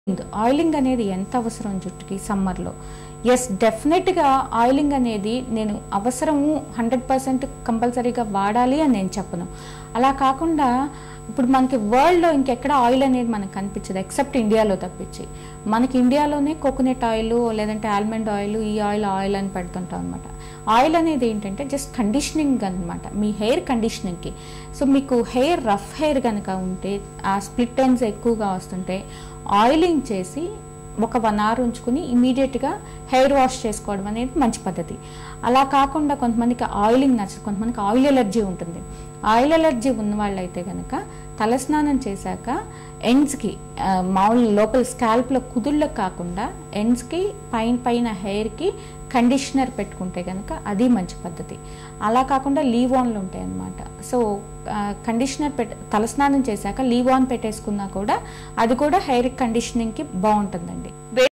oiling అనేది ఎంత అవసరం జుట్టుకి సమ్మర్లో ఎస్ డెఫినెట్గా ఆయిలింగ్ అనేది నేను అవసరము హండ్రెడ్ పర్సెంట్ కంపల్సరీగా వాడాలి అని నేను చెప్పను అలా కాకుండా ఇప్పుడు మనకి వరల్డ్లో ఇంకెక్కడ ఆయిల్ అనేది మనకు కనిపించదు ఎక్సెప్ట్ ఇండియాలో తప్పించి మనకి ఇండియాలోనే కోకోనట్ ఆయిల్ లేదంటే ఆల్మండ్ ఆయిల్ ఈ ఆయిల్ ఆయిల్ అని పెడుతుంటాం అనమాట ఆయిల్ అనేది ఏంటంటే జస్ట్ కండిషనింగ్ అనమాట మీ హెయిర్ కండిషనింగ్కి సో మీకు హెయిర్ రఫ్ హెయిర్ కనుక ఉంటే ఆ స్ప్లిట్ ఎండ్స్ ఎక్కువగా వస్తుంటే ఆయిలింగ్ చేసి ఒక వన్ అవర్ ఉంచుకుని ఇమీడియట్గా హెయిర్ వాష్ చేసుకోవడం అనేది మంచి పద్ధతి అలా కాకుండా కొంతమందికి ఆయిలింగ్ నచ్చదు కొంతమందికి ఆయిల్ ఎలర్జీ ఉంటుంది ఆయిల్ ఎలర్జీ ఉన్న వాళ్ళైతే కనుక తలస్నానం చేశాక ఎండ్స్కి మామూలు లోపల స్కాల్ప్లో కుదుళ్ళకు కాకుండా ఎండ్స్కి పైన పైన హెయిర్కి కండిషనర్ పెట్టుకుంటే కనుక అది మంచి పద్ధతి అలా కాకుండా లీవ్ ఆన్లు ఉంటాయి అన్నమాట సో కండిషనర్ పెట్ తలస్నానం చేశాక లీవ్ ఆన్ పెట్టేసుకున్నా కూడా అది కూడా హెయిర్ కండిషనింగ్కి బాగుంటుందండి